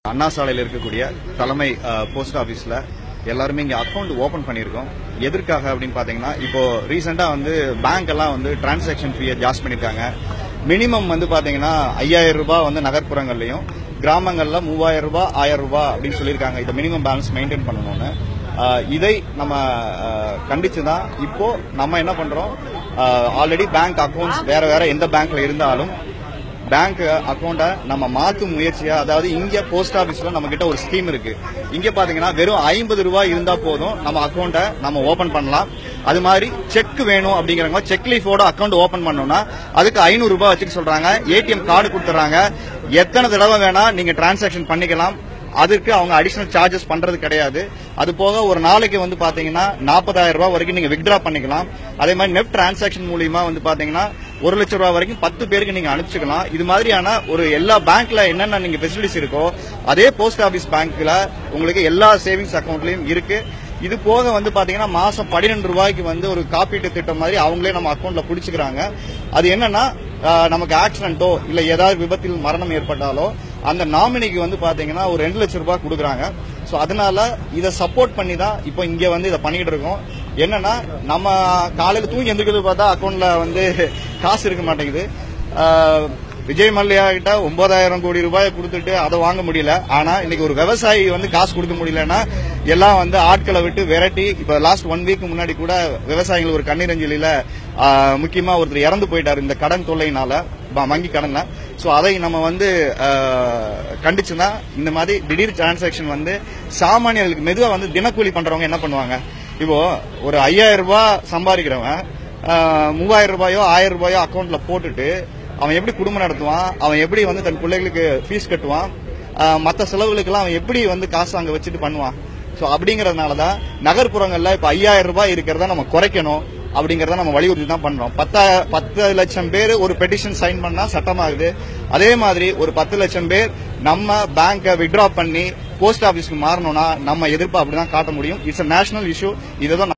அண்ணா சாலையில் இருக்கக்கூடிய தலைமை போஸ்ட் ஆபீஸ்ல எல்லாருமே இங்க அக்கவுண்ட் ஓபன் பண்ணியிருக்கோம் எதற்காக அப்படின்னு பாத்தீங்கன்னா இப்போ ரீசெண்டா வந்து பேங்க் எல்லாம் வந்து டிரான்சாக்ஷன் ஃபீயை ஜாஸ்தி பண்ணிருக்காங்க மினிமம் வந்து பாத்தீங்கன்னா ஐயாயிரம் ரூபாய் வந்து நகர்ப்புறங்கள்லயும் கிராமங்கள்ல மூவாயிரம் ரூபாய் ஆயிரம் ரூபாய் அப்படின்னு சொல்லியிருக்காங்க இந்த மினிமம் பேலன்ஸ் மெயின்டைன் பண்ணணும்னு ஆஹ் இதை நம்ம கண்டிச்சு தான் இப்போ நம்ம என்ன பண்றோம் ஆல்ரெடி பேங்க் அக்கவுண்ட்ஸ் வேற வேற எந்த பேங்க்ல இருந்தாலும் பேங்க் அக்கௌண்ட்டை நம்ம மாத்தும் முயற்சியா அதாவது இங்க போஸ்ட் ஆபீஸ்ல நம்ம கிட்ட ஒரு ஸ்கீம் இருக்கு இங்க பாத்தீங்கன்னா வெறும் ஐம்பது ரூபாய் இருந்தா போதும் நம்ம அக்கௌண்ட்டை நம்ம ஓபன் பண்ணலாம் அது மாதிரி செக் வேணும் அப்படிங்கிறவங்க செக் லீஃபோட அக்கௌண்ட் ஓபன் பண்ணோம்னா அதுக்கு ஐநூறு ரூபாய் வச்சுக்க சொல்றாங்க ஏடிஎம் கார்டு கொடுத்துறாங்க எத்தனை தடவை வேணா நீங்க டிரான்சாக்ஷன் பண்ணிக்கலாம் அதுக்கு அவங்க அடிஷனல் சார்ஜஸ் பண்றது கிடையாது அது போக ஒரு நாளைக்கு வந்து பாத்தீங்கன்னா நாற்பதாயிரம் ரூபாய் வரைக்கும் நீங்க வித்ட்ரா பண்ணிக்கலாம் அதே மாதிரி நெட் டிரான்சாக்ஷன் மூலியமா வந்து பாத்தீங்கன்னா ஒரு லட்சம் ரூபாய் வரைக்கும் பத்து பேருக்கு நீங்க அனுப்பிச்சுக்கலாம் இது மாதிரியான ஒரு எல்லா பேங்க்ல என்னென்ன நீங்க ஃபெசிலிட்டிஸ் இருக்கோ அதே போஸ்ட் ஆபீஸ் பேங்க்ல உங்களுக்கு எல்லா சேவிங்ஸ் அக்கௌண்ட்லயும் இருக்கு இது போக வந்து பாத்தீங்கன்னா மாசம் பன்னிரெண்டு ரூபாய்க்கு வந்து ஒரு காப்பீட்டு திட்டம் மாதிரி அவங்களே நம்ம அக்கௌண்ட்ல புடிச்சுக்கிறாங்க அது என்னன்னா ஆஹ், நமக்கு ஆக்சிடென்ட்டோ இல்ல ஏதாவது விபத்தில் மரணம் ஏற்பட்டாலோ அந்த நாமினிக்கு வந்து பாத்தீங்கன்னா ஒரு ரெண்டு லட்சம் ரூபாய் கொடுக்குறாங்க சோ அதனால இதை சப்போர்ட் பண்ணி தான் இப்போ இங்க வந்து இதை பண்ணிட்டு இருக்கோம் என்னன்னா நம்ம காலையில தூங்கி எந்திரிக்கிறது பார்த்தா அக்கௌண்ட்ல வந்து காசு இருக்க மாட்டேங்குது ஆஹ், விஜய் மல்லையா கிட்ட ஒன்பதாயிரம் கோடி ரூபாய் கொடுத்துட்டு அதை வாங்க முடியல ஆனா இன்னைக்கு ஒரு விவசாயி வந்து காசு கொடுக்க முடியலன்னா எல்லாம் வந்து ஆட்களை விட்டு விரட்டி இப்ப லாஸ்ட் ஒன் வீக் முன்னாடி கூட விவசாயிகள் ஒரு கண்ணீரஞ்சலியில ஆஹ், முக்கியமா ஒருத்தர் இறந்து போயிட்டாரு இந்த கடன் தொல்லையினால ப- வங்கி கடன்ல சோ அதை நம்ம வந்து கண்டிச்சுன்னா இந்த மாதிரி திடீர் டிரான்சாக்ஷன் வந்து சாமானியர்களுக்கு மெதுவா வந்து தினக்கூலி பண்றவங்க என்ன பண்ணுவாங்க இப்போ ஒரு ஐயாயிரம் ரூபாய் சம்பாதிக்கிறவன் ஆஹ், மூவாயிரம் ரூபாயோ ஆயிரம் ரூபாயோ அக்கௌண்ட்ல போட்டுட்டு அவன் எப்படி குடும்பம் நடத்துவான் அவன் எப்படி வந்து தன் பிள்ளைகளுக்கு ஃபீஸ் கட்டுவான் ஆஹ், மத்த செலவுகளுக்கெல்லாம் அவன் எப்படி வந்து காசு அங்க வச்சுட்டு பண்ணுவான் சோ அப்படிங்கறதுனால தான் நகர்ப்புறங்கள்ல இப்ப ஐயாயிரம் ரூபாய் இருக்கிறத நம்ம குறைக்கணும் அப்படிங்கறத நம்ம வலியுறுத்தி தான் பண்றோம் பத்தா பத்து லட்சம் பேர் ஒரு பெட்டிஷன் சைன் பண்ணா சட்டமாகுது அதே மாதிரி ஒரு பத்து லட்சம் பேர் நம்ம பேங்கை வித்ட்ரா பண்ணி போஸ்ட் ஆபீஸ்க்கு மாறணும்னா நம்ம எதிர்ப்பு அப்படிதான் காட்ட முடியும் இட்ஸ் a நேஷனல் இஷ்யூ இதை தான்